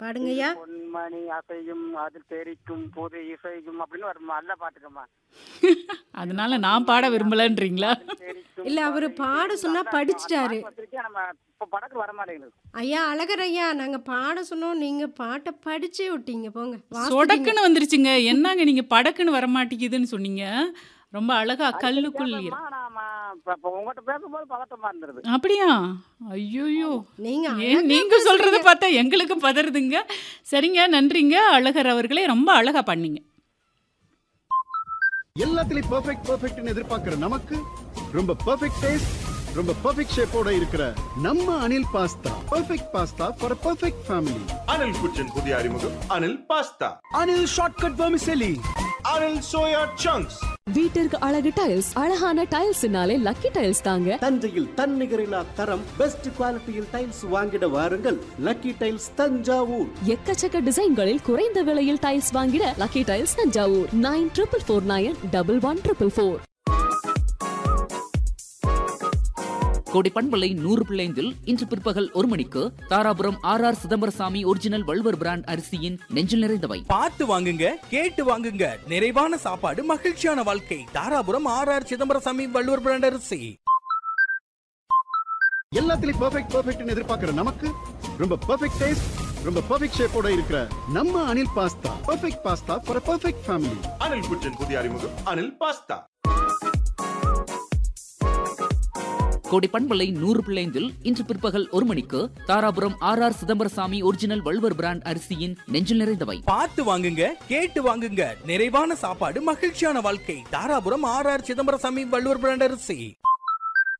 பாடுங்கய்யா பொன்மணி அசையும் அதில் தெரிக்கும் புது இசையும் அப்படின்னு ஒரு நல்ல பாட்டுக்கம்மா அதனால நான் பாட விரும்பலன்றீங்களா தெரிக்கும் இல்ல அவரு பாட சொன்னா படிச்சிட்டாரு பாட்டு வச்சிருக்கேன் நம்ம இப்ப படக்கு வர மாட்டேங்குது ஐயா அழகர் ஐயா நாங்க பாட சொன்னோம் நீங்க பாட்டை படிச்சே விட்டீங்க போங்க வாசிட்டீங்க. சொடக்குன்னு வந்துருச்சுங்க என்னங்க நீங்க படக்குன்னு வர மாட்டேங்குதுன்னு சொன்னீங்க ரொம்ப அழகா கல்லுக்குள் இரு- கேட்போம்மா, நாம இப்ப இப்ப உங்ககிட்ட பேசும்போது பதட்டமா இருந்தது அப்படியா ஐயோயோ நீங்க ஏன் அழகா நீங்க சொல்றத பார்த்தா எங்களுக்கு பதறுதுங்க சரிங்க நன்றிங்க அழகர் அவர்களே ரொம்ப அழகா பண்ணீங்க எல்லாத்துலயும் பெர்ஃபெக்ட் பெர்ஃபெக்ட்னு எதிர்பார்க்கிற நமக்கு ரொம்ப பெர்ஃபெக்ட் டேஸ்ட் ரொம்ப பெர்ஃபெக்ட் ஷேப்போட இருக்கிற நம்ம Anil pasta perfect pasta for perfect family Anil kitchen புதிய அறிமுகம் Anil pasta Anil shortcut vermicelli Anil soya chunks வீட்டிற்கு அழகு டைல்ஸ் அழகான டைல்ஸ்னாலே லக்கி டைல்ஸ் தாங்க தஞ்சையில் தன்னிகரில்லா தரம் பெஸ்ட் குவாலிட்டியில் டைல்ஸ் வாங்கிட வாருங்கள் லக்கி டைல்ஸ் தஞ்சாவூர் எக்கச்சக்க டிசைன்களில் குறைந்த விலையில் டைல்ஸ் வாங்கிட lucky tiles Thanjavur nine triple four nine double one triple four கோடி பண்பலை நூறு பிள்ளைந்தில் இன்று பிற்பகல் ஒரு மணிக்கு Dharapuram R R Chidambarasamy original Valluvar brand அரிசியின் நெஞ்சில் நிறைந்தவை பார்த்து வாங்குங்க கேட்டு வாங்குங்க நிறைவான சாப்பாடு மகிழ்ச்சியான வாழ்க்கை Dharapuram R R Chidambarasamy Valluvar brand அரிசி எல்லாத்துலயும் பெர்ஃபெக்ட் பெர்ஃபெக்ட்னு எதிர்பார்க்கிற நமக்கு ரொம்ப பெர்ஃபெக்ட் டேஸ்ட் ரொம்ப பெர்ஃபெக்ட் ஷேப்போட இருக்கிற நம்ம Anil pasta perfect pasta for perfect family Anil kitchen புதிய அறிமுகம் அனில் பாஸ்தா கோடி பண்பலை நூறு பிள்ளைந்தில் இன்று பிற்பகல் ஒரு மணிக்கு Dharapuram R R Chidambarasamy original Valluvar brand அரிசியின் நெஞ்சில் நிறைந்தவை பார்த்து வாங்குங்க கேட்டு வாங்குங்க நிறைவான சாப்பாடு மகிழ்ச்சியான வாழ்க்கை Dharapuram R R Chidambarasamy Valluvar brand அரிசி